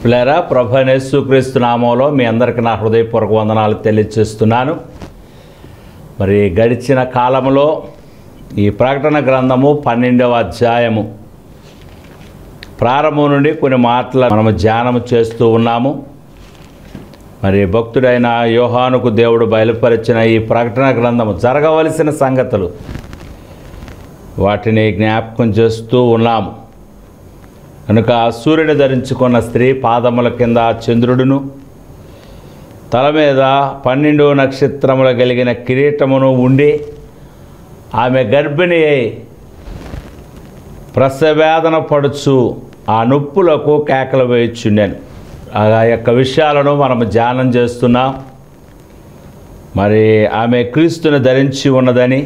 పిల్లరా ప్రభు యేసుక్రీస్తు నామంలో మీ అందరికీ నా హృదయపూర్వక వందనాలు తెలియజేస్తున్నాను మరి గడిచిన కాలంలో ఈ ప్రకటన గ్రంథము పన్నెండవ అధ్యాయము ప్రారంభం నుండి కొన్ని మాటలు మనము ధ్యానం చేస్తూ ఉన్నాము మరి భక్తుడైన యోహానుకు దేవుడు బయలుపరిచిన ఈ ప్రకటన గ్రంథము జరగవలసిన సంగతులు వాటిని జ్ఞాపకం చేస్తూ ఉన్నాము కనుక సూర్యుని ధరించుకున్న స్త్రీ పాదముల కింద చంద్రుడును తల మీద పన్నెండు నక్షత్రములు కలిగిన కిరీటమును ఉండి ఆమె గర్భిణి అయి ప్రసవేదన పడుచు ఆ నొప్పులకు కేకలు వేయచుండాను ఆ యొక్క విషయాలను మనం ధ్యానం చేస్తున్నాం మరి ఆమె క్రీస్తుని ధరించి ఉన్నదని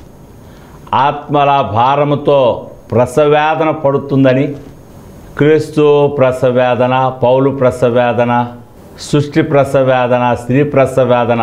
ఆత్మల భారముతో ప్రసవేదన పడుతుందని క్రీస్తు ప్రసవేదన పౌలు ప్రసవేదన సృష్టి ప్రసవేదన స్త్రీ ప్రసవేదన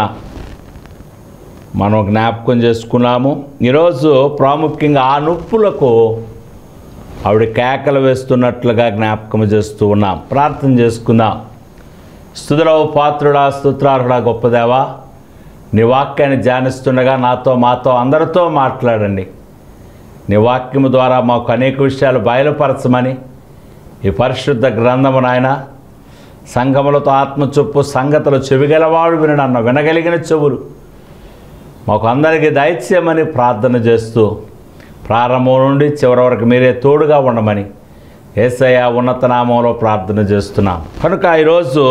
మనం జ్ఞాపకం చేసుకున్నాము ఈరోజు ప్రాముఖ్యంగా ఆ నొప్పులకు ఆవిడ కేకలు వేస్తున్నట్లుగా జ్ఞాపకం చేస్తూ ఉన్నాం ప్రార్థన చేసుకుందాం స్థుతులవు పాత్రుడా స్తోత్రార్హుడా గొప్పదేవా నీ వాక్యాన్ని ధ్యానిస్తుండగా నాతో మాతో అందరితో మాట్లాడండి నీ వాక్యము ద్వారా మాకు అనేక విషయాలు బయలుపరచమని ఈ పరిశుద్ధ గ్రంథము నాయన సంఘములతో ఆత్మ చొప్పు సంగతులు చెవిగలవాడు వినడన్న వినగలిగిన చెవులు మాకు అందరికీ దయచేయమని ప్రార్థన చేస్తూ ప్రారంభం నుండి చివరి వరకు మీరే తోడుగా ఉండమని ఏసయ్య ఉన్నత నామంలో ప్రార్థన చేస్తున్నాం కనుక ఈరోజు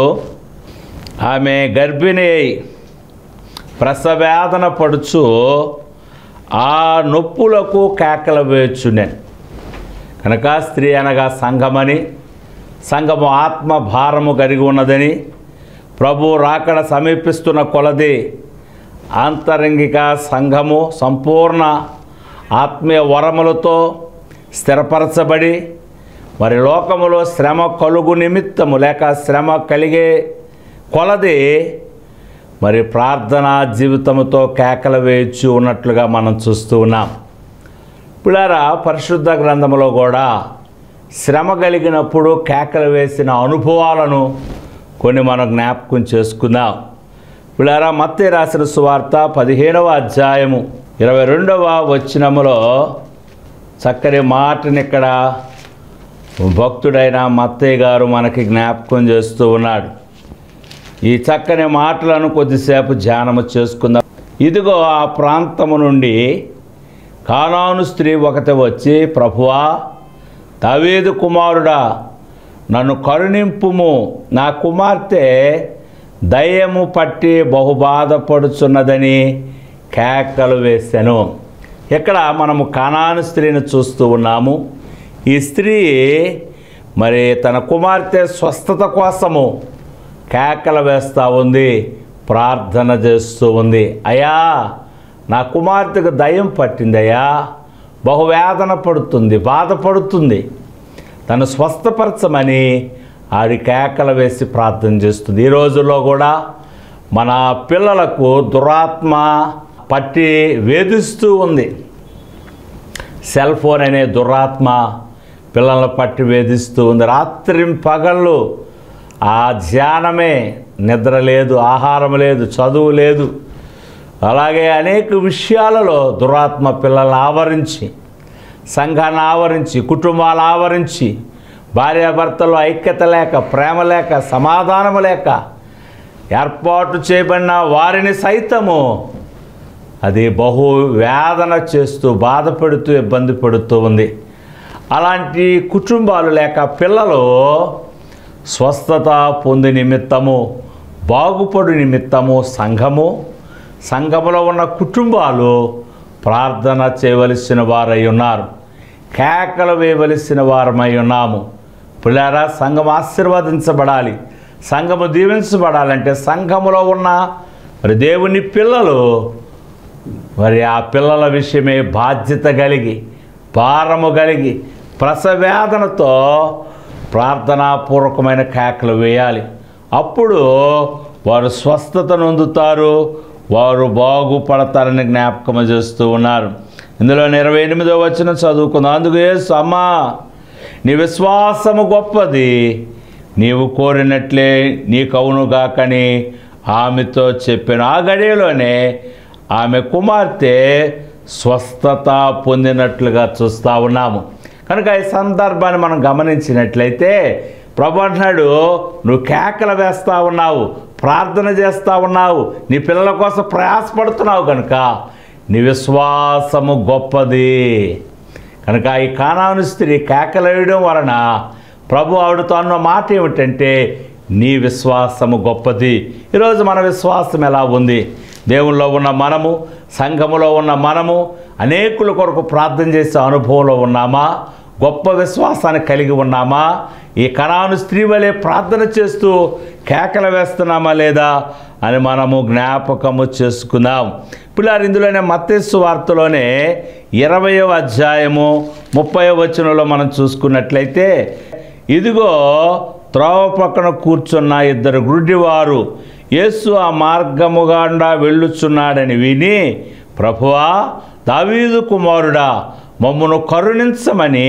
ఆమె గర్భిణి అయి ప్రసవేదన పడుచు ఆ నొప్పులకు కేకలు వేచున్నాను కనుక స్త్రీ అనగా సంఘమని సంఘము ఆత్మ భారము కలిగి ఉన్నదని ప్రభు రాకడ సమీపిస్తున్న కొలది ఆంతరంగిక సంఘము సంపూర్ణ ఆత్మీయ వరములతో స్థిరపరచబడి మరి లోకములో శ్రమ కలుగు నిమిత్తము లేక శ్రమ కలిగే కొలది మరి ప్రార్థనా జీవితముతో కేకలు వేయచ్చు ఉన్నట్లుగా మనం చూస్తూ ఉన్నాం పిల్లరా పరిశుద్ధ గ్రంథంలో కూడా శ్రమ కలిగినప్పుడు కేకలు వేసిన అనుభవాలను కొన్ని మనం జ్ఞాపకం చేసుకుందాం పిల్లరా మత్తే రాసిన సువార్త పదిహేనవ అధ్యాయము ఇరవై రెండవ వచనములో చక్కని మాటని ఇక్కడ భక్తుడైన మత్తయ్య గారు మనకి జ్ఞాపకం చేస్తూ ఉన్నాడు ఈ చక్కని మాటలను కొద్దిసేపు ధ్యానము చేసుకుందాం ఇదిగో ఆ ప్రాంతము నుండి కానాను స్త్రీ ఒకటి వచ్చి ప్రభువా దావీదు కుమారుడా నన్ను కరుణింపుము నా కుమార్తె దయ్యము పట్టి బహుబాధపడుచున్నదని కేకలు వేశాను ఇక్కడ మనము కానాను స్త్రీని చూస్తూ ఉన్నాము ఈ స్త్రీ మరి తన కుమార్తె స్వస్థత కోసము కేకలు వేస్తూ ఉంది ప్రార్థన చేస్తూ ఉంది అయ్యా నా కుమార్తెకు దయ్యం పట్టిందయ్యా బహువేదన పడుతుంది బాధపడుతుంది తను స్వస్థపరచమని ఆడి కేకలు వేసి ప్రార్థన చేస్తుంది ఈ రోజుల్లో కూడా మన పిల్లలకు దురాత్మ పట్టి వేధిస్తూ ఉంది సెల్ ఫోన్ అనే దురాత్మ పిల్లలను పట్టి వేధిస్తూ ఉంది రాత్రి పగళ్ళు ఆ ధ్యానమే నిద్ర లేదు ఆహారం లేదు చదువు లేదు అలాగే అనేక విషయాలలో దురాత్మ పిల్లల్ని ఆవరించి సంఘాన్ని ఆవరించి కుటుంబాలు ఆవరించి భార్యాభర్తలు ఐక్యత లేక ప్రేమ లేక సమాధానము లేక ఏర్పాటు చేయబడిన వారిని సైతము అది బహు వేదన చేస్తూ బాధపడుతూ ఇబ్బంది పడుతూ ఉంది అలాంటి కుటుంబాలు లేక పిల్లలు స్వస్థత పొంది నిమిత్తము బాగుపడు నిమిత్తము సంఘము సంఘములో ఉన్న కుటుంబాలు ప్రార్థన చేయవలసిన వారై ఉన్నారు కేకలు వేయవలసిన వారమై ఉన్నాము పిల్లారా సంఘం ఆశీర్వదించబడాలి సంఘము దీవించబడాలంటే సంఘములో ఉన్న మరి దేవుని పిల్లలు మరి ఆ పిల్లల విషయమే బాధ్యత కలిగి భారము కలిగి ప్రసవేదనతో ప్రార్థనాపూర్వకమైన కేకలు వేయాలి అప్పుడు వారు స్వస్థత నొందుతారు వారు బాగుపడతారని జ్ఞాపకం చేస్తూ ఉన్నారు ఇందులో ఇరవై ఎనిమిదో వచ్చిన చదువుకుందాం అందుకు యేసు అమ్మా నీ విశ్వాసము గొప్పది నీవు కోరినట్లే నీకవునుగాకని ఆమెతో చెప్పాను ఆ గడియలోనే ఆమె కుమార్తె స్వస్థత పొందినట్లుగా చూస్తూ ఉన్నాము కనుక ఈ సందర్భాన్ని మనం గమనించినట్లయితే ప్రభు అంటున్నాడు నువ్వు కేకలు వేస్తూ ఉన్నావు ప్రార్థన చేస్తూ ఉన్నావు నీ పిల్లల కోసం ప్రయాసపడుతున్నావు కనుక నీ విశ్వాసము గొప్పది కనుక ఈ కానాను స్త్రీ కేకలేయడం వలన ప్రభు ఆవిడతో అన్న మాట ఏమిటంటే నీ విశ్వాసము గొప్పది ఈరోజు మన విశ్వాసం ఎలా ఉంది దేవుల్లో ఉన్న మనము సంఘములో ఉన్న మనము అనేకుల కొరకు ప్రార్థన చేసే అనుభవంలో ఉన్నామా గొప్ప విశ్వాసాన్ని కలిగి ఉన్నామా ఈ కణాను స్త్రీ వలె ప్రార్థన చేస్తూ కేకలు వేస్తున్నామా లేదా అని మనము జ్ఞాపకము చేసుకుందాం పిల్లలు ఇందులోనే మత్తేసు వార్తలోనే ఇరవయో అధ్యాయము ముప్పై వచనంలో మనం చూసుకున్నట్లయితే ఇదిగో త్రోవ పక్కన కూర్చున్న ఇద్దరు గుడ్డివారు యేసు ఆ మార్గముగాండా వెళ్ళుచున్నాడని విని ప్రభువా దావీదు కుమారుడా మమ్మను కరుణించమని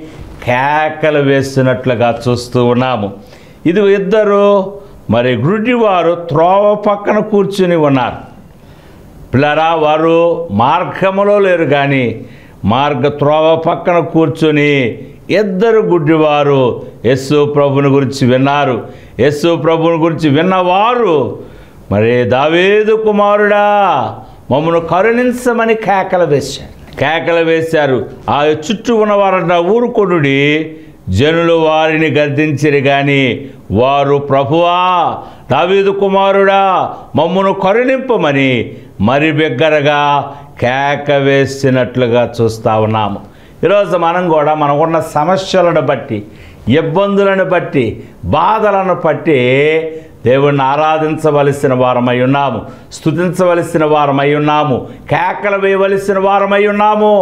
కేకలు వేస్తున్నట్లుగా చూస్తూ ఉన్నాము ఇది ఇద్దరు మరి గుడ్డివారు త్రోవ పక్కన కూర్చుని ఉన్నారు పిల్లరా వారు మార్గములో లేరు కానీ మార్గ త్రోవ పక్కన కూర్చొని ఇద్దరు గుడ్డివారు యస్సు ప్రభుని గురించి విన్నారు యస్సు ప్రభుని గురించి విన్నవారు మరి దావేదు కుమారుడా మమ్మను కరుణించమని కేకలు వేశారు కేకలు వేశారు ఆ చుట్టూ ఉన్నవారంట ఊరుకొనుడి జనులు వారిని గర్దించిరి గాని వారు ప్రభువా దావీదు కుమారుడా మమ్మను కరుణింపమని మరి బిగ్గరగా కేక వేసినట్లుగా చూస్తా ఉన్నాము ఈరోజు మనం కూడా మనకున్న సమస్యలను బట్టి ఇబ్బందులను బట్టి బాధలను బట్టి దేవుణ్ణి ఆరాధించవలసిన వారమై ఉన్నాము స్తుతించవలసిన వారమై ఉన్నాము కేకలు వేయవలసిన వారమై ఉన్నాము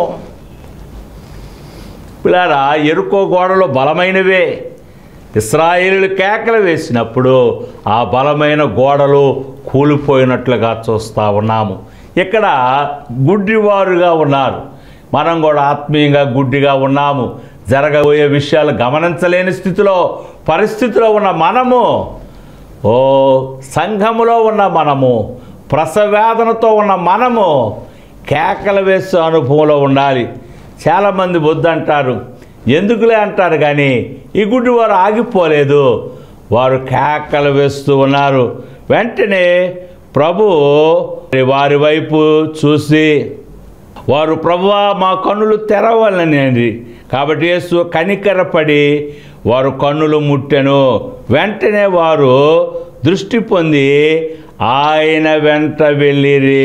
పిల్లారా ఎరుకో గోడలు బలమైనవే ఇస్రాయేలు కేకలు వేసినప్పుడు ఆ బలమైన గోడలు కూలిపోయినట్లుగా చూస్తూ ఉన్నాము ఇక్కడ గుడ్డివారుగా ఉన్నారు మనం కూడా ఆత్మీయంగా గుడ్డిగా ఉన్నాము జరగబోయే విషయాలు గమనించలేని స్థితిలో పరిస్థితిలో ఉన్న మనము ఓ సంఘములో ఉన్న మనము ప్రసవేదనతో ఉన్న మనము కేకలు వేసే అనుభవంలో ఉండాలి చాలామంది వద్దంటారు ఎందుకులే అంటారు కానీ ఈ గుడ్డి వారు ఆగిపోలేదు వారు కేకలు వేస్తూ ఉన్నారు వెంటనే ప్రభు వారి వైపు చూసి వారు ప్రభువా మా కన్నులు తెరవాలని కాబట్టి యేసు కనికరపడి వారు కన్నులు ముట్టెను వెంటనే వారు దృష్టి పొంది ఆయన వెంట వెళ్ళిరి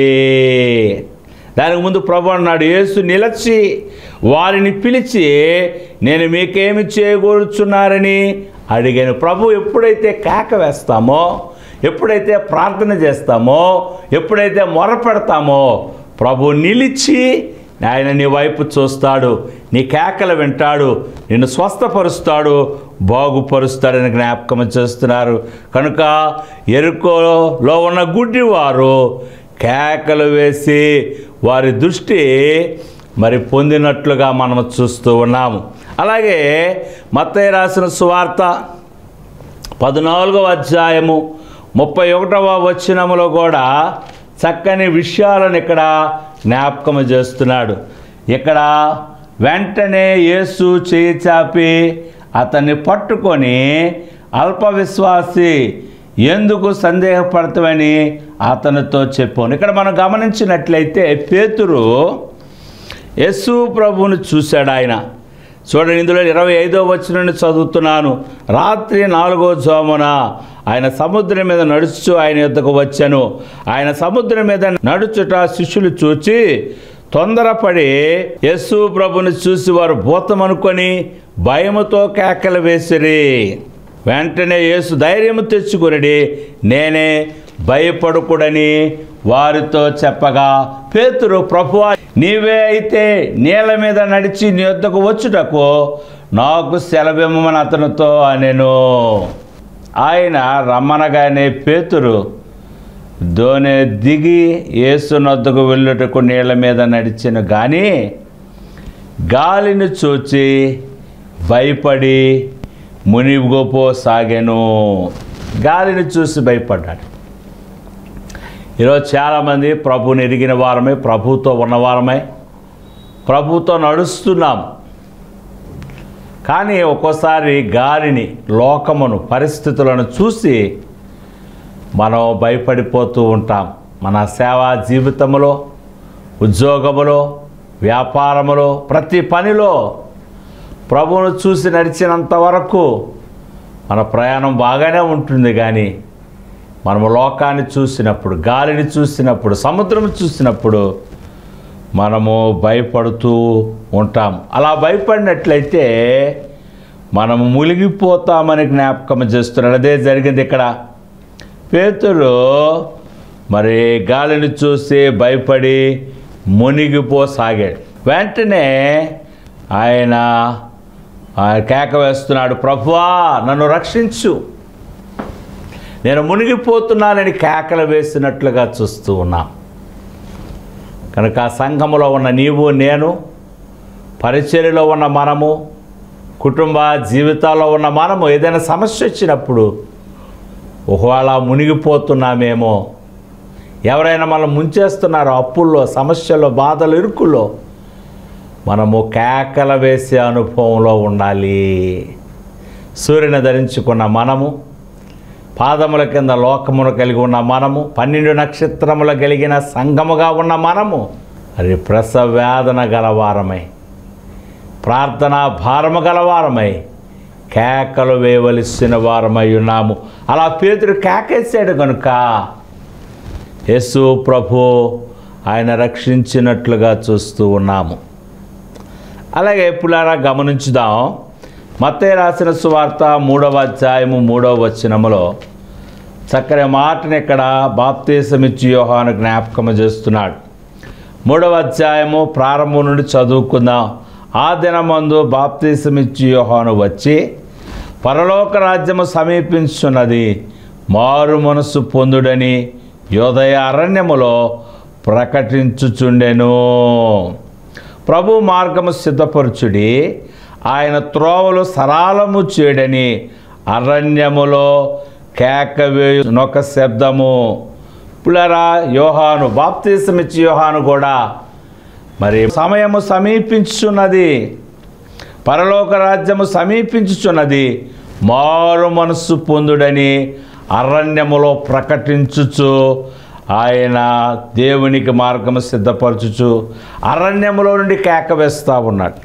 దానికి ముందు ప్రభు అన్నాడు యేసు నిలచి వారిని పిలిచి నేను మీకేమి చేయగోరుచున్నారని అడిగాను ప్రభు ఎప్పుడైతే కేక వేస్తామో ఎప్పుడైతే ప్రార్థన చేస్తామో ఎప్పుడైతే మొర పెడతామో ప్రభు నిలిచి ఆయన నీ వైపు చూస్తాడు నీ కేకలు వింటాడు నిన్ను స్వస్థపరుస్తాడు బాగుపరుస్తాడని జ్ఞాపకం చేస్తున్నారు కనుక ఎరుకోలో ఉన్న గుడ్డివారు కేకలు వేసి వారి దృష్టి మరి పొందినట్లుగా మనం చూస్తూ ఉన్నాము అలాగే మత్తయ్య రాసిన సువార్త పద్నాలుగవ అధ్యాయము ముప్పై ఒకటవ వచనములో కూడా చక్కని విషయాలను ఇక్కడ జ్ఞాపకం చేస్తున్నాడు ఇక్కడ వెంటనే యేసు చేయి చాపి అతన్ని పట్టుకొని అల్ప విశ్వాసి ఎందుకు సందేహపడతామని అతనితో చెప్పాను ఇక్కడ మనం గమనించినట్లయితే పేతురు యేసు ప్రభువుని చూశాడు ఆయన చూడండి ఇందులో ఇరవై ఐదో వచ్చిన చదువుతున్నాను రాత్రి నాలుగో జోమున ఆయన సముద్రం మీద నడుచు ఆయన యొద్దకు వచ్చాను ఆయన సముద్రం మీద నడుచుట శిష్యులు చూచి తొందరపడి యేసు ప్రభుని చూసి వారు భూతం అనుకొని భయముతో కేకలు వేసిరి వెంటనే యేసు ధైర్యము తెచ్చుకునడి నేనే భయపడుకుడని వారితో చెప్పగా పేతురు ప్రభువా నీవే అయితే నీళ్ళ మీద నడిచి నీ వద్దకు వచ్చుటకు నాకు సెలవిమ్మని అతనితో అనెను ఆయన రమ్మనగానే పేతురు దోనె దిగి యేసునొద్దకు వెళ్ళుటకు నీళ్ళ మీద నడిచిన కానీ గాలిని చూచి భయపడి మునిగిపోసాగెను గాలిని చూసి భయపడ్డాడు ఈరోజు చాలామంది ప్రభుని ఎరిగిన వారమే ప్రభుతో ఉన్నవారమే ప్రభుతో నడుస్తున్నాం కానీ ఒక్కోసారి గాలిని లోకమును పరిస్థితులను చూసి మనం భయపడిపోతూ ఉంటాం మన సేవా జీవితంలో ఉద్యోగములో వ్యాపారములో ప్రతి పనిలో ప్రభువును చూసి నడిచినంత వరకు మన ప్రయాణం బాగానే ఉంటుంది కానీ మనము లోకాన్ని చూసినప్పుడు గాలిని చూసినప్పుడు సముద్రం చూసినప్పుడు మనము భయపడుతూ ఉంటాం అలా భయపడినట్లయితే మనము మునిగిపోతామని జ్ఞాపకం చేస్తున్నాడు అదే జరిగింది ఇక్కడ పేతులు మరి గాలిని చూసి భయపడి మునిగిపోసాగాడు వెంటనే ఆయన ఆ కేక వేస్తున్నాడు ప్రభువా నన్ను రక్షించు నేను మునిగిపోతున్నానని కేకలు వేసినట్లుగా చూస్తూ ఉన్నాం కనుక ఆ సంఘములో ఉన్న నీవు నేను పరిచర్యలో ఉన్న మనము కుటుంబ జీవితాల్లో ఉన్న మనము ఏదైనా సమస్య వచ్చినప్పుడు ఒకవేళ మునిగిపోతున్నామేమో ఎవరైనా మనం ముంచేస్తున్నారో అప్పుల్లో సమస్యల్లో బాధలు ఇరుకుల్లో మనము కేకల వేసే అనుభవంలో ఉండాలి సూర్యుని ధరించుకున్న మనము పాదముల కింద లోకమును కలిగి ఉన్న మనము పన్నెండు నక్షత్రములు కలిగిన సంఘముగా ఉన్న మనము అది ప్రసవేదన గలవారమై ప్రార్థనా భారము గలవారమై కేకలు వేయవలసిన వారమై ఉన్నాము అలా పేతుడు కేకేశాడు కనుక యేసు ప్రభు ఆయన రక్షించినట్లుగా చూస్తూ ఉన్నాము అలాగే పులారా గమనించుదాం మత్తయి రాసిన సువార్త మూడవ అధ్యాయము మూడవ వచనములో చక్కని మాటని ఇక్కడ బాప్తీసమిచ్చి యోహాను జ్ఞాపకము చేస్తున్నాడు మూడవ అధ్యాయము ప్రారంభం నుండి చదువుకుందాం ఆ దినమందు బాప్తీసమిచ్చి యోహాను వచ్చి పరలోక రాజ్యము సమీపించున్నది మారు మనసు పొందుడని యోదయ అరణ్యములో ప్రకటించుచుండెను ప్రభు మార్గము సిద్ధపరచుడి ఆయన త్రోవలు సరాలము చేయడని అరణ్యములో కేకవేయునొక శబ్దము పులరా యోహాను బాప్తీసమిచ్చి యోహాను కూడా మరి సమయము సమీపించుచున్నది పరలోక రాజ్యము సమీపించుచున్నది మారు మనస్సు పొందుడని అరణ్యములో ప్రకటించుచు ఆయన దేవునికి మార్గము సిద్ధపరచుచు అరణ్యములో నుండి కేక వేస్తూ ఉన్నాడు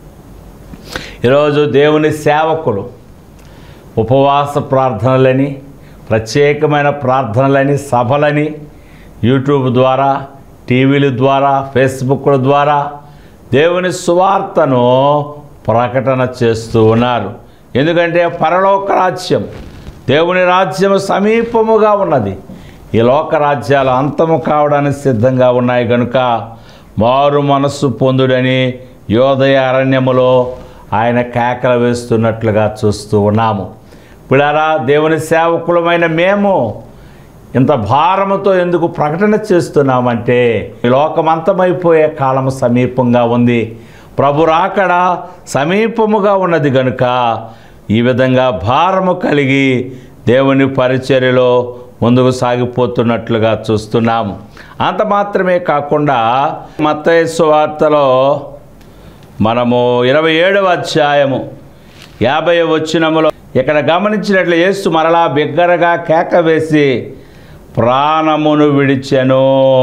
ఈరోజు దేవుని సేవకులు ఉపవాస ప్రార్థనలని ప్రత్యేకమైన ప్రార్థనలని సభలని యూట్యూబ్ ద్వారా టీవీల ద్వారా ఫేస్బుక్ల ద్వారా దేవుని సువార్తను ప్రకటన చేస్తూ ఉన్నారు ఎందుకంటే పరలోక రాజ్యం దేవుని రాజ్యం సమీపముగా ఉన్నది ఈ లోక రాజ్యాలు అంతము కావడానికి సిద్ధంగా ఉన్నాయి కనుక మారు మనస్సు పొందుడని యోదయ అరణ్యములో ఆయన కేకలు వేస్తున్నట్లుగా చూస్తూ ఉన్నాము పిల్లారా దేవుని సేవకులమైన మేము ఇంత భారముతో ఎందుకు ప్రకటన చేస్తున్నామంటే ఈ లోకమంతమైపోయే కాలము సమీపంగా ఉంది ప్రభు రాకడ సమీపముగా ఉన్నది గనుక ఈ విధంగా భారము కలిగి దేవుని పరిచర్యలో ముందుకు సాగిపోతున్నట్లుగా చూస్తున్నాము అంత మాత్రమే కాకుండా మత్తయి వార్తలో మనము ఇరవై ఏడవ అధ్యాయము యాభై వచ్చినములో ఇక్కడ గమనించినట్లు యేసు మరలా బిగ్గరగా కేక వేసి ప్రాణమును విడిచెను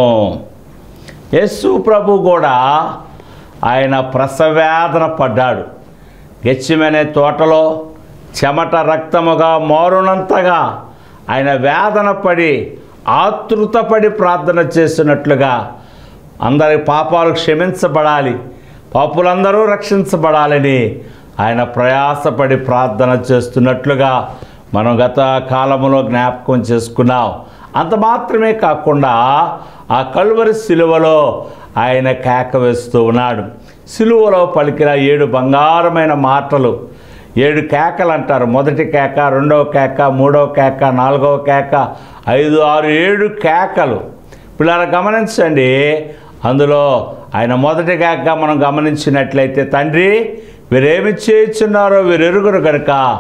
యేసు ప్రభు కూడా ఆయన ప్రసవేదన పడ్డాడు గెచ్చిమనే తోటలో చెమట రక్తముగా మారునంతగా ఆయన వేదన పడి ఆతృతపడి ప్రార్థన చేసినట్లుగా అందరి పాపాలు క్షమించబడాలి పాపులందరూ రక్షించబడాలని ఆయన ప్రయాసపడి ప్రార్థన చేస్తున్నట్లుగా మనం గత కాలములో జ్ఞాపకం చేసుకున్నాం అంత మాత్రమే కాకుండా ఆ కలువరి సిలువలో ఆయన కేక వేస్తూ ఉన్నాడు సిలువలో పలికిన ఏడు బంగారమైన మాటలు ఏడు కేకలు అంటారు మొదటి కేక రెండవ కేక మూడవ కేక నాలుగవ కేక ఐదు ఆరు ఏడు కేకలు పిల్లల గమనించండి అందులో ఆయన మొదటి కేక మనం గమనించినట్లయితే తండ్రి వీరేమి చేయుచున్నారో వీరెరుగురు కనుక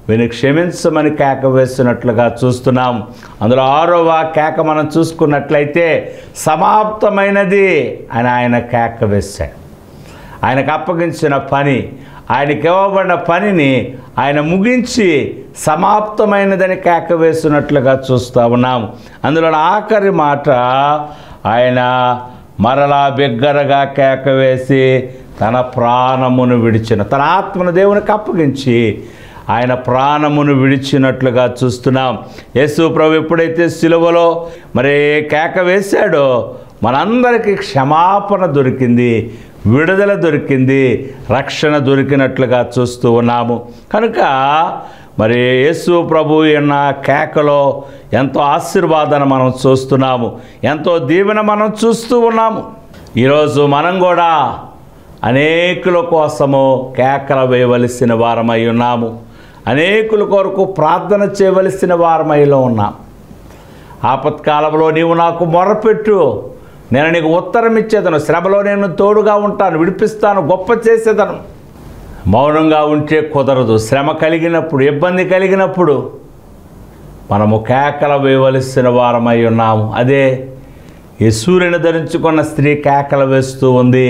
విని క్షమించమని కేక వేస్తున్నట్లుగా చూస్తున్నాం అందులో ఆరవ కేక మనం చూసుకున్నట్లయితే సమాప్తమైనది అని ఆయన కేక వేశాడు ఆయనకు అప్పగించిన పని ఆయనకి ఇవ్వబడిన పనిని ఆయన ముగించి సమాప్తమైనదని కేక వేస్తున్నట్లుగా చూస్తూ ఉన్నాము అందులో ఆఖరి మాట ఆయన మరలా బిగ్గరగా కేక వేసి తన ప్రాణమును విడిచిన తన ఆత్మను దేవునికి అప్పగించి ఆయన ప్రాణమును విడిచినట్లుగా చూస్తున్నాం యేసు ప్రభు ఎప్పుడైతే సిలువలో మరి కేక వేశాడో మనందరికీ క్షమాపణ దొరికింది విడుదల దొరికింది రక్షణ దొరికినట్లుగా చూస్తూ ఉన్నాము కనుక మరి యేసు ప్రభు అన్న కేకలో ఎంతో ఆశీర్వాదాన్ని మనం చూస్తున్నాము ఎంతో దీవెన మనం చూస్తూ ఉన్నాము ఈరోజు మనం కూడా అనేకుల కోసము కేకలు వేయవలసిన వారమై ఉన్నాము అనేకుల కొరకు ప్రార్థన చేయవలసిన వారమైలో ఉన్నాం ఆపత్కాలంలో నీవు నాకు మొరపెట్టు నేను నీకు ఉత్తరం ఇచ్చేదను శ్రమలో నేను తోడుగా ఉంటాను విడిపిస్తాను గొప్ప చేసేదను మౌనంగా ఉంటే కుదరదు శ్రమ కలిగినప్పుడు ఇబ్బంది కలిగినప్పుడు మనము కేకల వేయవలసిన వారమై ఉన్నాము అదే ఈ సూర్యుని ధరించుకున్న స్త్రీ కేకలు వేస్తూ ఉంది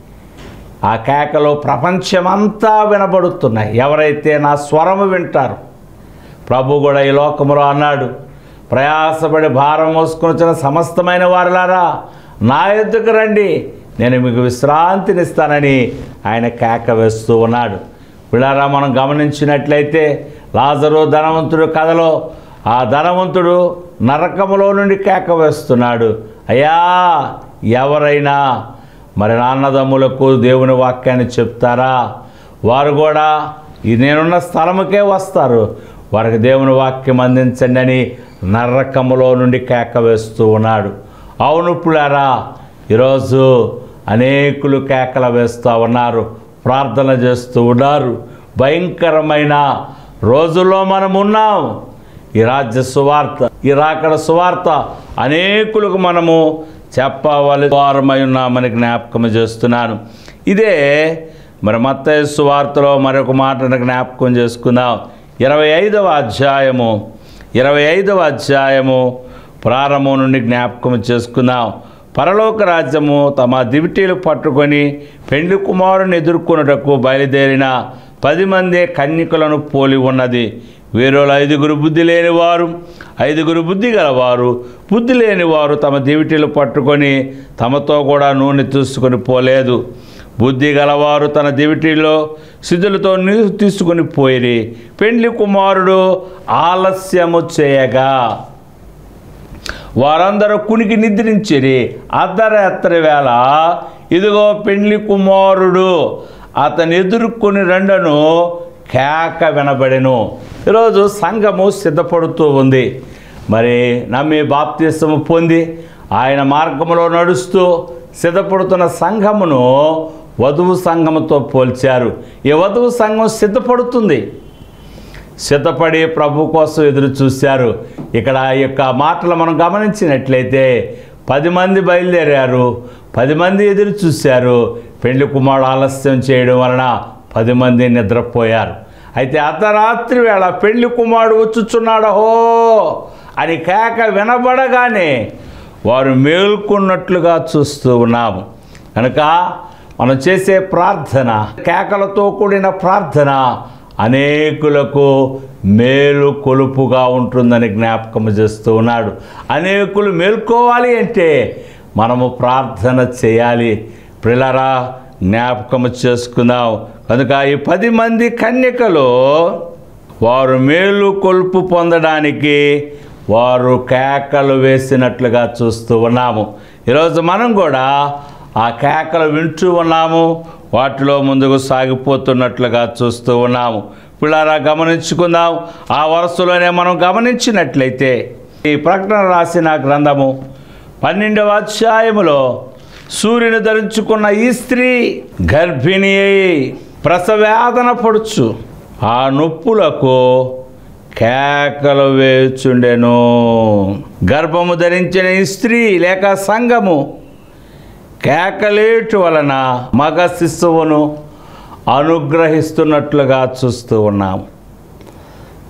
ఆ కేకలు ప్రపంచమంతా వినబడుతున్నాయి ఎవరైతే నా స్వరము వింటారు ప్రభు కూడా ఈ లోకములో అన్నాడు ప్రయాసపడి భారం మోసుకొచ్చిన సమస్తమైన వారులారా నా ఎద్దుకు రండి నేను మీకు విశ్రాంతినిస్తానని ఆయన కేక వేస్తూ ఉన్నాడు పిల్లారా మనం గమనించినట్లయితే లాజరు ధనవంతుడు కథలో ఆ ధనవంతుడు నరకములో నుండి కేక వేస్తున్నాడు అయ్యా ఎవరైనా మరి నాన్నదమ్ములకు దేవుని వాక్యాన్ని చెప్తారా వారు కూడా ఈ నేనున్న స్థలముకే వస్తారు వారికి దేవుని వాక్యం అందించండి అని నరకములో నుండి కేక వేస్తూ ఉన్నాడు అవును పులారా ఈరోజు అనేకులు కేకలు వేస్తూ ఉన్నారు ప్రార్థన చేస్తూ ఉన్నారు భయంకరమైన రోజుల్లో మనం ఉన్నాం ఈ రాజ్య సువార్త ఈ రాకడ సువార్త అనేకులకు మనము చెప్పవలసి వారమై ఉన్నామని జ్ఞాపకం చేస్తున్నాను ఇదే మరి మత్తయి సువార్తలో మరొక మాటను జ్ఞాపకం చేసుకుందాం ఇరవై ఐదవ అధ్యాయము ఇరవై ఐదవ అధ్యాయము ప్రారంభం నుండి జ్ఞాపకం చేసుకుందాం పరలోక రాజ్యము తమ దివిటీలు పట్టుకొని పెండ్లి కుమారుని ఎదుర్కొనుటకు బయలుదేరిన పది మంది కన్యకులను పోలి ఉన్నది వీరుల ఐదుగురు బుద్ధి లేనివారు ఐదుగురు బుద్ధి గలవారు బుద్ధి లేనివారు తమ దివిటీలు పట్టుకొని తమతో కూడా నూనె తీసుకొని పోలేదు బుద్ధి గలవారు తన దివిటీలో సిద్ధులతో నీరు తీసుకొని పోయిరి పెండ్లి కుమారుడు ఆలస్యము చేయగా వారందరూ కునికి నిద్రించిరి అర్ధరాత్రి వేళ ఇదిగో పెండ్లి కుమారుడు అతను ఎదుర్కొని రెండను కేక వినబడెను ఈరోజు సంఘము సిద్ధపడుతూ ఉంది మరి నమ్మి బాప్తీసము పొంది ఆయన మార్గంలో నడుస్తూ సిద్ధపడుతున్న సంఘమును వధువు సంఘముతో పోల్చారు ఈ వధువు సంఘం సిద్ధపడుతుంది సిద్ధపడి ప్రభు కోసం ఎదురు చూశారు ఇక్కడ ఈ యొక్క మాటలు మనం గమనించినట్లయితే పది మంది బయలుదేరారు పది మంది ఎదురు చూశారు పెళ్లి కుమారుడు ఆలస్యం చేయడం వలన పది మంది నిద్రపోయారు అయితే అర్ధరాత్రి వేళ పెళ్లి కుమారుడు వచ్చుచున్నాడు హో అని కేక వినబడగానే వారు మేల్కొన్నట్లుగా చూస్తూ ఉన్నాము కనుక మనం చేసే ప్రార్థన కేకలతో కూడిన ప్రార్థన అనేకులకు మేలు కొలుపుగా ఉంటుందని జ్ఞాపకం చేస్తూ ఉన్నాడు అనేకులు మేల్కోవాలి అంటే మనము ప్రార్థన చేయాలి పిల్లరా జ్ఞాపకం చేసుకుందాం కనుక ఈ పది మంది కన్యకలు వారు మేలు కొలుపు పొందడానికి వారు కేకలు వేసినట్లుగా చూస్తూ ఉన్నాము ఈరోజు మనం కూడా ఆ కేకలు వింటూ ఉన్నాము వాటిలో ముందుకు సాగిపోతున్నట్లుగా చూస్తూ ఉన్నాము పిల్లారా గమనించుకుందాం ఆ వరుసలోనే మనం గమనించినట్లయితే ఈ ప్రకటన రాసిన గ్రంథము పన్నెండవ అధ్యాయములో సూర్యుని ధరించుకున్న ఈ స్త్రీ గర్భిణి అయి ప్రసవేదన పడుచు ఆ నొప్పులకు కేకలు వేచుండెను గర్భము ధరించిన ఈ స్త్రీ లేక సంఘము కేకలేటు వలన మగ శిశువును అనుగ్రహిస్తున్నట్లుగా చూస్తూ ఉన్నాము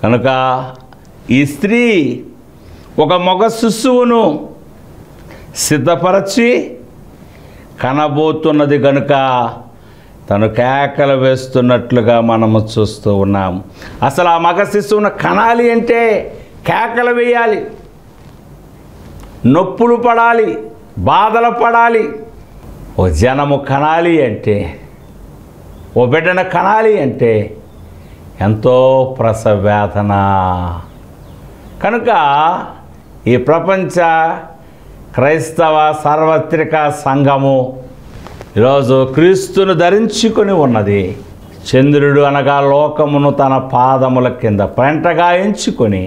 కనుక ఈ స్త్రీ ఒక మగ శిశువును సిద్ధపరచి కనబోతున్నది కనుక తను కేకలు వేస్తున్నట్లుగా మనము చూస్తూ ఉన్నాము అసలు ఆ మగ శిశువును కనాలి అంటే కేకలు వేయాలి నొప్పులు పడాలి బాధలు పడాలి ఓ జనము కనాలి అంటే ఓ బిడ్డను కనాలి అంటే ఎంతో ప్రసవేదన కనుక ఈ ప్రపంచ క్రైస్తవ సార్వత్రిక సంఘము ఈరోజు క్రీస్తును ధరించుకొని ఉన్నది చంద్రుడు అనగా లోకమును తన పాదముల కింద పెంటగా ఎంచుకొని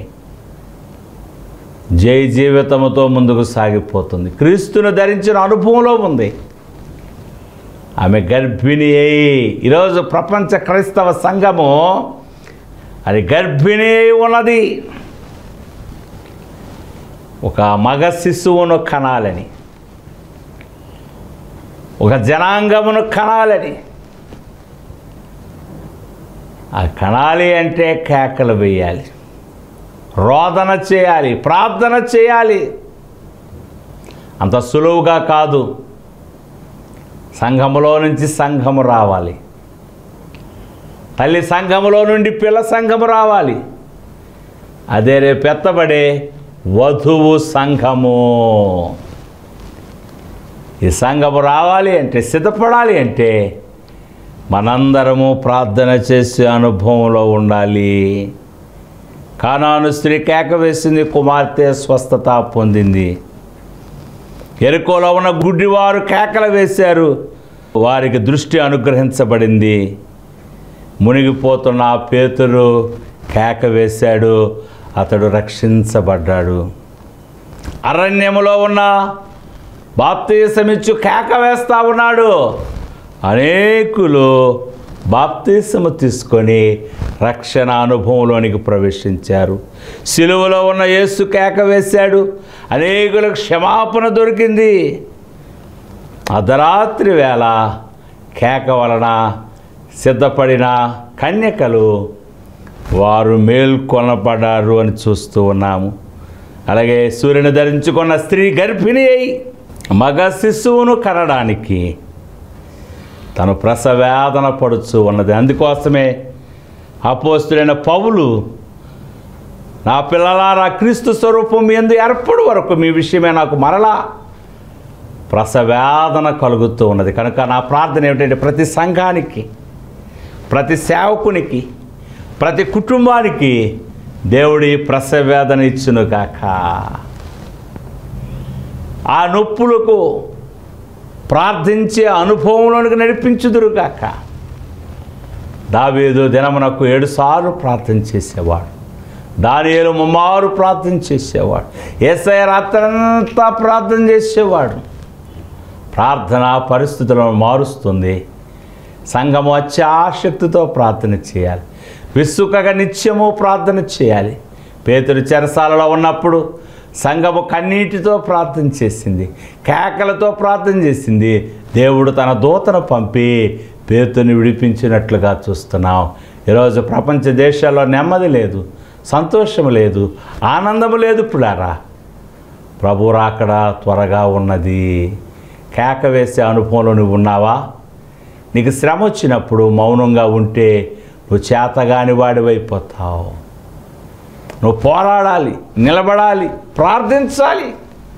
జై జీవితముతో ముందుకు సాగిపోతుంది క్రీస్తును ధరించిన అనుభవంలో ఉంది ఆమె గర్భిణి అయి ఈరోజు ప్రపంచ క్రైస్తవ సంఘము అది గర్భిణి అయి ఉన్నది ఒక మగ శిశువును కనాలని ఒక జనాంగమును కనాలని ఆ కనాలి అంటే కేకలు వేయాలి రోదన చేయాలి ప్రార్థన చేయాలి అంత సులువుగా కాదు సంఘములో నుంచి సంఘము రావాలి తల్లి సంఘములో నుండి పిల్ల సంఘము రావాలి అదే రేపు ఎత్తబడే వధువు సంఘము ఈ సంఘము రావాలి అంటే సిద్ధపడాలి అంటే మనందరము ప్రార్థన చేసే అనుభవంలో ఉండాలి కానాను స్త్రీ కేక వేసింది కుమార్తె స్వస్థత పొందింది ఎరుకోలో ఉన్న గుడ్డివారు కేకలు వేశారు వారికి దృష్టి అనుగ్రహించబడింది మునిగిపోతున్న ఆ పేతురు కేక వేశాడు అతడు రక్షించబడ్డాడు అరణ్యములో ఉన్న బాప్తీసమిచ్చు కేక వేస్తా ఉన్నాడు అనేకులు బాప్తీసము తీసుకొని రక్షణ అనుభవంలోనికి ప్రవేశించారు సిలువలో ఉన్న యేసు కేక వేశాడు అనేకులకు క్షమాపణ దొరికింది అర్ధరాత్రి వేళ కేక వలన సిద్ధపడిన కన్యకలు వారు మేల్కొనపడ్డారు అని చూస్తూ ఉన్నాము అలాగే సూర్యుని ధరించుకున్న స్త్రీ గర్భిణి అయి మగ శిశువును కనడానికి తను ప్రసవేదన పడుచు ఉన్నది అందుకోసమే అపోస్తుడైన పౌలు నా పిల్లలారా క్రీస్తు స్వరూపం మీ ఎందు ఏర్పడు వరకు మీ విషయమే నాకు మరలా ప్రసవేదన కలుగుతూ ఉన్నది కనుక నా ప్రార్థన ఏమిటంటే ప్రతి సంఘానికి ప్రతి సేవకునికి ప్రతి కుటుంబానికి దేవుడి ప్రసవేదన ఇచ్చును కాక ఆ నొప్పులకు ప్రార్థించే అనుభవంలోనికి నడిపించుదురు కాక దావేదు దినమునకు ఏడుసార్లు ప్రార్థన చేసేవాడు దానియేలు ముమ్మారు ప్రార్థన చేసేవాడు ఏసఐ రాత్రంతా ప్రార్థన చేసేవాడు ప్రార్థన పరిస్థితులను మారుస్తుంది సంఘము వచ్చే ఆసక్తితో ప్రార్థన చేయాలి విసుకగా నిత్యము ప్రార్థన చేయాలి పేతురు చెరసాలలో ఉన్నప్పుడు సంఘము కన్నీటితో ప్రార్థన చేసింది కేకలతో ప్రార్థన చేసింది దేవుడు తన దూతను పంపి పేతుని విడిపించినట్లుగా చూస్తున్నాం ఈరోజు ప్రపంచ దేశాల్లో నెమ్మది లేదు సంతోషం లేదు ఆనందము లేదు పుడారా ప్రభు రాకడ త్వరగా ఉన్నది కేక వేసే అనుభవంలో నువ్వు ఉన్నావా నీకు శ్రమ వచ్చినప్పుడు మౌనంగా ఉంటే నువ్వు చేతగాని వాడివైపోతావు నువ్వు పోరాడాలి నిలబడాలి ప్రార్థించాలి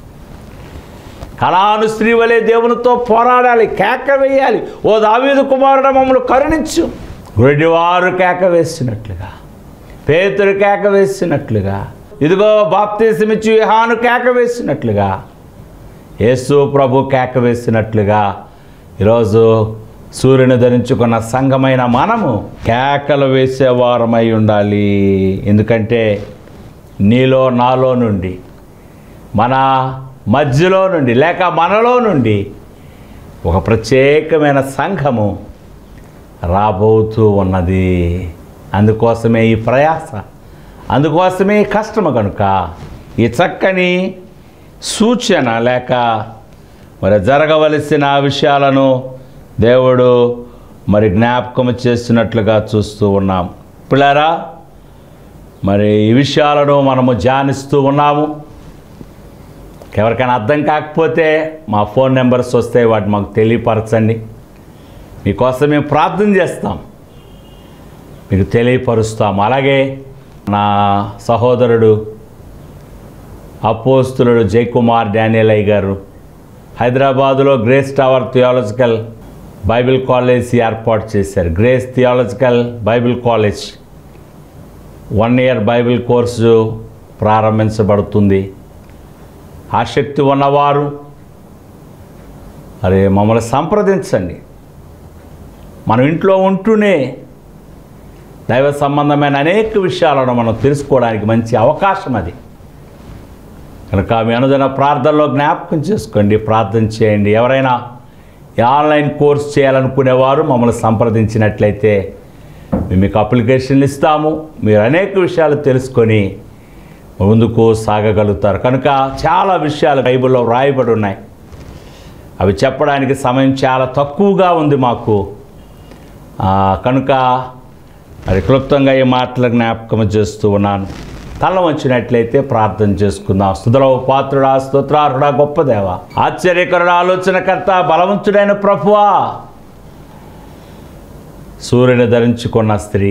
కళాను స్త్రీ వలె దేవునితో పోరాడాలి కేక వేయాలి ఓ దావీదు కుమారుడు మమ్మల్ని కరుణించు గుడివారు కేక వేసినట్లుగా పేతురు కేక వేసినట్లుగా ఇదిగో బాప్తీసమిచ్చి విహాను కేక వేసినట్లుగా యేసు ప్రభు కేక వేసినట్లుగా ఈరోజు సూర్యుని ధరించుకున్న సంఘమైన మనము కేకలు వేసేవారమై ఉండాలి ఎందుకంటే నీలో నాలో నుండి మన మధ్యలో నుండి లేక మనలో నుండి ఒక ప్రత్యేకమైన సంఘము రాబోతూ ఉన్నది అందుకోసమే ఈ ప్రయాస అందుకోసమే ఈ కష్టము కనుక ఈ చక్కని సూచన లేక మరి జరగవలసిన విషయాలను దేవుడు మరి జ్ఞాపకం చేస్తున్నట్లుగా చూస్తూ ఉన్నాం పిల్లారా మరి ఈ విషయాలను మనము ధ్యానిస్తూ ఉన్నాము ఎవరికైనా అర్థం కాకపోతే మా ఫోన్ నెంబర్స్ వస్తాయి వాటి మాకు తెలియపరచండి మీకోసం మేము ప్రార్థన చేస్తాం మీకు తెలియపరుస్తాం అలాగే నా సహోదరుడు అపోస్తులుడు జయకుమార్ డానియల్ అయ్య గారు హైదరాబాదులో Grace Tower Theological Bible College ఏర్పాటు చేశారు Grace Theological Bible College one year Bible course ప్రారంభించబడుతుంది ఆసక్తి ఉన్నవారు అరే మమ్మల్ని సంప్రదించండి మనం ఇంట్లో ఉంటూనే దైవ సంబంధమైన అనేక విషయాలను మనం తెలుసుకోవడానికి మంచి అవకాశం అది కనుక మీ అనుదిన ప్రార్థనలో జ్ఞాపకం చేసుకోండి ప్రార్థన చేయండి ఎవరైనా ఈ ఆన్లైన్ కోర్స్ చేయాలనుకునేవారు మమ్మల్ని సంప్రదించినట్లయితే మేము మీకు అప్లికేషన్లు ఇస్తాము మీరు అనేక విషయాలు తెలుసుకొని ముందుకు సాగగలుగుతారు కనుక చాలా విషయాలు బైబిల్లో వ్రాయబడి ఉన్నాయి అవి చెప్పడానికి సమయం చాలా తక్కువగా ఉంది మాకు ఆ, కనుక మరి క్లుప్తంగా ఈ మాటలు జ్ఞాపకం చేస్తూ ఉన్నాను తల వచ్చినట్లయితే ప్రార్థన చేసుకుందాం స్థుతుల పాత్రుడా స్తోత్రార్హుడా గొప్ప దేవ ఆశ్చర్యకరుడు ఆలోచనకర్త బలవంతుడైన ప్రభువా సూర్యుని ధరించుకున్న స్త్రీ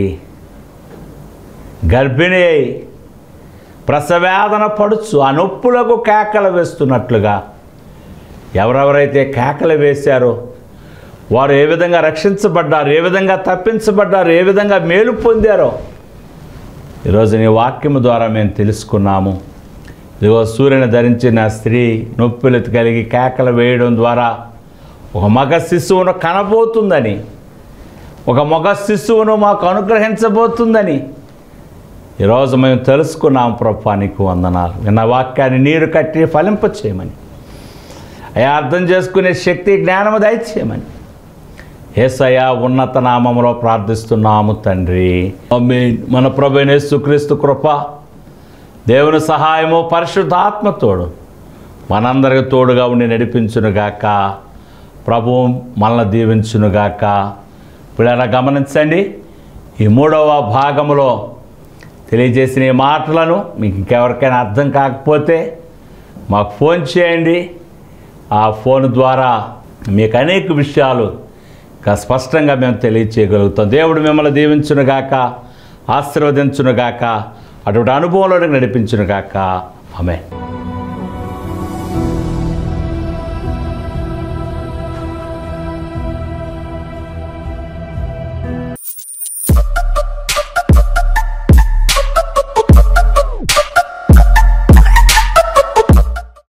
గర్భిణి అయి ప్రసవేదన పడుచు ఆ నొప్పులకు కేకలు వేస్తున్నట్లుగా ఎవరెవరైతే కేకలు వేశారో వారు ఏ విధంగా రక్షించబడ్డారు ఏ విధంగా తప్పించబడ్డారు ఏ విధంగా మేలు పొందారో ఈరోజు నీ వాక్యము ద్వారా మేము తెలుసుకున్నాము ఇదిగో సూర్యుని ధరించిన స్త్రీ నొప్పులు కలిగి కేకలు వేయడం ద్వారా ఒక మగ శిశువును కనబోతుందని ఒక మగ శిశువును మాకు అనుగ్రహించబోతుందని ఈరోజు మేము తెలుసుకున్నాం ప్రభా నీకు వందనాలు విన్న వాక్యాన్ని నీరు కట్టి ఫలింప చేయమని అయా అర్థం చేసుకునే శక్తి జ్ఞానము దయచేయమని ఏసయ్య ఉన్నత నామములో ప్రార్థిస్తున్నాము తండ్రి ఆమేన్. మన ప్రభు యేసుక్రీస్తు కృప దేవుని సహాయము పరిశుద్ధాత్మ తోడు మనందరికి తోడుగా ఉండి నడిపించునుగాక ప్రభు మనల్ని దీవించునుగాక పిల్లల గమనించండి ఈ మూడవ భాగములో తెలియజేసిన ఈ మాటలను మీకు ఇంకెవరికైనా అర్థం కాకపోతే మాకు ఫోన్ చేయండి ఆ ఫోన్ ద్వారా మీకు అనేక విషయాలు ఇంకా స్పష్టంగా మేము తెలియచేయగలుగుతాం దేవుడు మిమ్మల్ని దీవించునుగాక ఆశీర్వదించునుగాక అటువంటి అనుభవంలోకి నడిపించునుగాక ఆమె